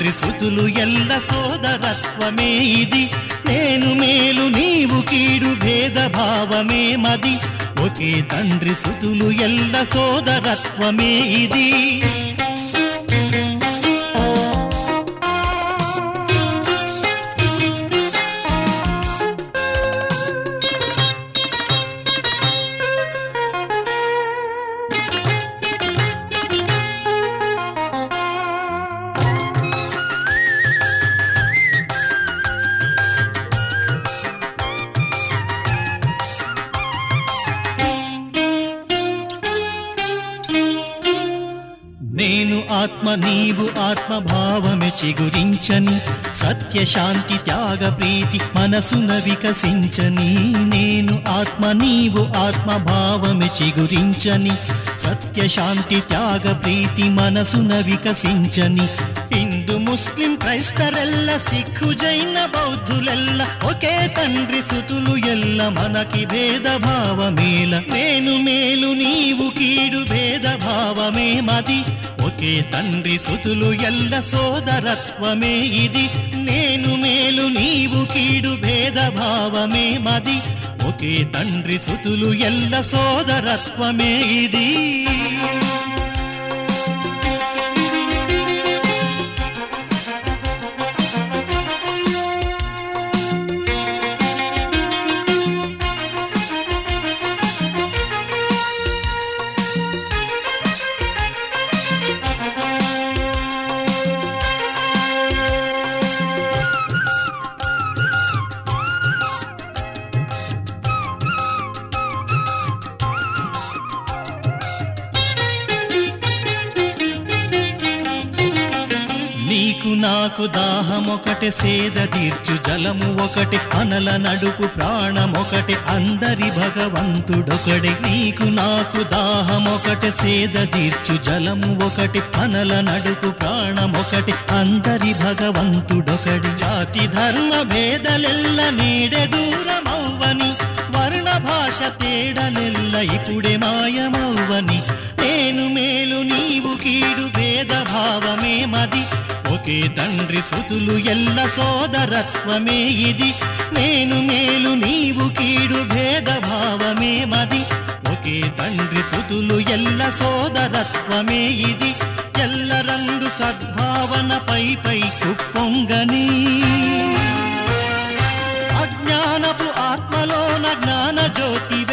తండ్రి సుతులు ఎల్ల సోదరత్వమే ఇది నేను మేలు నీవు కీడు భేద భావమే మది ఒకే తండ్రి సుతులు ఎల్ల సోదరత్వమే ఇది నేను ఆత్మ నీవు ఆత్మ భావమే చిగురించని సత్య శాంతి త్యాగ ప్రీతి మనసున వికసించని నేను ఆత్మ నీవు ఆత్మ భావమే చిగురించని సత్య శాంతి త్యాగ ప్రీతి మనసున వికసించని హిందూ ముస్లిం క్రైస్తరెల్ల సిక్కు జైన బౌద్ధులెల్ల ఒకే తండ్రి సుతులు ఎల్ల మనకి భేద భావమేల నేను మేలు నీవు కీడు భేద భావమే మది ఒకే తండ్రి సుతులు ఎల్ల సోదరత్వమే ఇది నేను మేలు నీవు కీడు భేద భావమే మది ఒకే తండ్రి సుతులు ఎల్ల సోదరత్వమే ఇది నీకు నాకు దాహమొకటి సేద తీర్చు జలము ఒకటి అనల నడుపు ప్రాణమొకటి అందరి భగవంతుడొకటి నీకు నాకు దాహమొకటి సేద తీర్చు జలము ఒకటి అనల నడుపు ప్రాణమొకటి అందరి భగవంతుడొకటి జాతి ధర్మ భేదలెల్ల నీడే దూరమవ్వని వర్ణ భాష తేడలెల్ల ఇప్పుడే మాయమవ్వని నేను మేలు నీవు కీడు భేద భావమే మది ఒకే తండ్రి సుతులు ఎల్ల సోదరత్వమే ఇది నేను మేలు నీవు కీడు భేద భావమే మది ఒకే తండ్రి సుతులు ఎల్ల సోదరత్వమే ఇది ఎల్లరందు సద్భావన పై పై కుప్పొంగని అజ్ఞానపు ఆత్మలోన జ్ఞాన జ్యోతి